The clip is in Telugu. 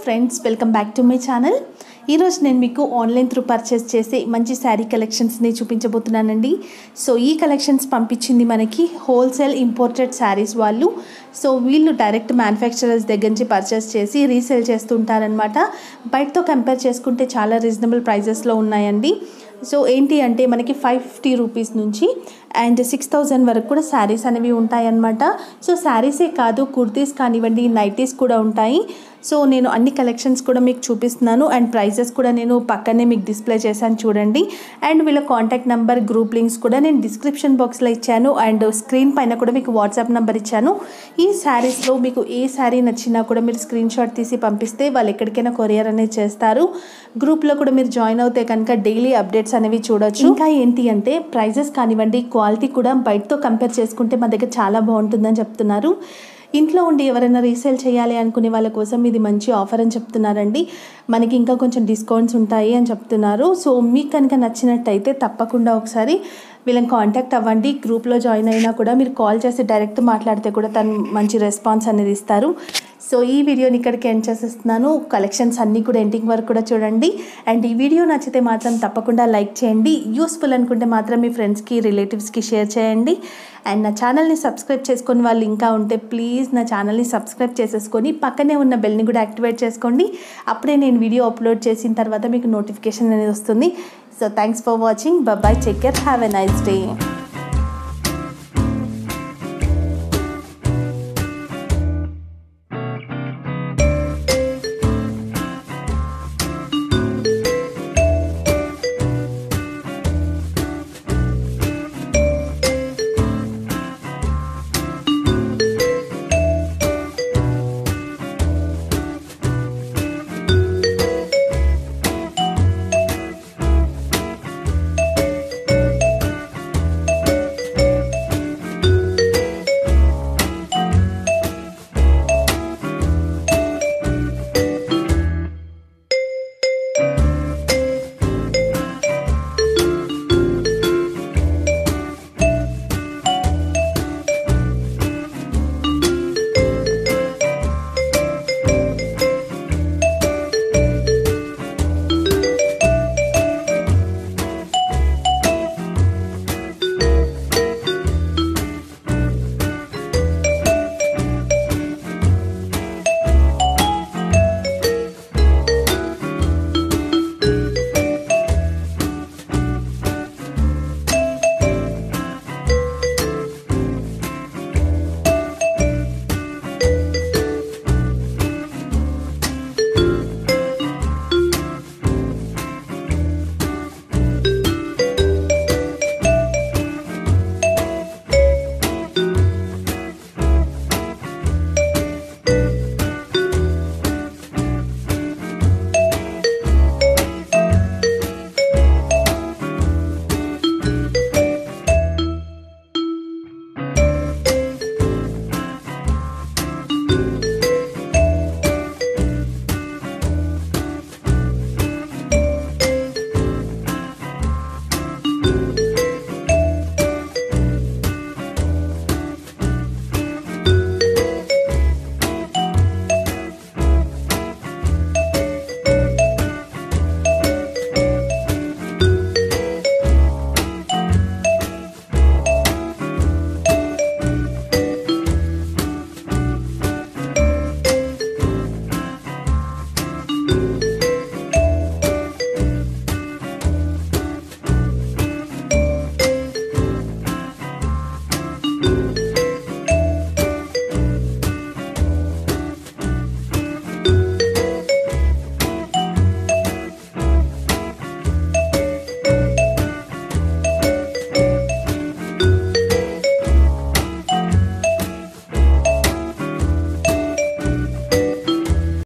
friends welcome back to my channel ఈరోజు నేను మీకు ఆన్లైన్ త్రూ పర్చేస్ చేసే మంచి శారీ కలెక్షన్స్ని చూపించబోతున్నానండి సో ఈ కలెక్షన్స్ పంపించింది మనకి హోల్సేల్ ఇంపోర్టెడ్ శారీస్ వాళ్ళు సో వీళ్ళు డైరెక్ట్ మ్యానుఫ్యాక్చరర్స్ దగ్గర నుంచి పర్చేస్ చేసి రీసేల్ చేస్తుంటారనమాట బయటతో కంపేర్ చేసుకుంటే చాలా రీజనబుల్ ప్రైజెస్లో ఉన్నాయండి సో ఏంటి అంటే మనకి ఫైవ్ ఫిఫ్టీ రూపీస్ నుంచి అండ్ సిక్స్ థౌజండ్ వరకు కూడా శారీస్ అనేవి ఉంటాయన్నమాట సో శారీసే కాదు కుర్తీస్ కానివ్వండి నైటీస్ కూడా ఉంటాయి సో నేను అన్ని కలెక్షన్స్ కూడా మీకు చూపిస్తున్నాను అండ్ ప్రైజెస్ కూడా నేను పక్కనే మీకు డిస్ప్లే చేశాను చూడండి అండ్ వీళ్ళ కాంటాక్ట్ నెంబర్ గ్రూప్ లింక్స్ కూడా నేను డిస్క్రిప్షన్ బాక్స్లో ఇచ్చాను అండ్ స్క్రీన్ పైన కూడా మీకు వాట్సాప్ నెంబర్ ఇచ్చాను ఈ శారీస్లో మీకు ఏ శారీ నచ్చినా కూడా మీరు స్క్రీన్ షాట్ తీసి పంపిస్తే వాళ్ళు ఎక్కడికైనా కొరియర్ అనేది చేస్తారు గ్రూప్లో కూడా మీరు జాయిన్ అవుతే కనుక డైలీ అప్డేట్స్ అనేవి చూడొచ్చు ఇంకా ఏంటి అంటే ప్రైజెస్ కానివ్వండి క్వాలిటీ కూడా బయటతో కంపేర్ చేసుకుంటే మా దగ్గర చాలా బాగుంటుందని చెప్తున్నారు ఇంట్లో ఉండి ఎవరైనా రీసేల్ చేయాలి అనుకునే వాళ్ళ కోసం ఇది మంచి ఆఫర్ అని చెప్తున్నారండి మనకి ఇంకా కొంచెం డిస్కౌంట్స్ ఉంటాయి అని చెప్తున్నారు సో మీకు కనుక నచ్చినట్టయితే తప్పకుండా ఒకసారి వీళ్ళని కాంటాక్ట్ అవ్వండి గ్రూప్లో జాయిన్ అయినా కూడా మీరు కాల్ చేసి డైరెక్ట్ మాట్లాడితే కూడా తను మంచి రెస్పాన్స్ అనేది ఇస్తారు సో ఈ వీడియోని ఇక్కడికి ఎండ్ చేసేస్తున్నాను కలెక్షన్స్ అన్నీ కూడా ఎండింగ్ వరకు కూడా చూడండి అండ్ ఈ వీడియో నచ్చితే మాత్రం తప్పకుండా లైక్ చేయండి యూస్ఫుల్ అనుకుంటే మాత్రం మీ ఫ్రెండ్స్కి రిలేటివ్స్కి షేర్ చేయండి అండ్ నా ఛానల్ని సబ్స్క్రైబ్ చేసుకొని వాళ్ళు ఇంకా ఉంటే ప్లీజ్ నా ఛానల్ని సబ్స్క్రైబ్ చేసేసుకొని పక్కనే ఉన్న బెల్ని కూడా యాక్టివేట్ చేసుకోండి అప్పుడే నేను వీడియో అప్లోడ్ చేసిన తర్వాత మీకు నోటిఫికేషన్ అనేది వస్తుంది so thanks for watching bye take care have a nice day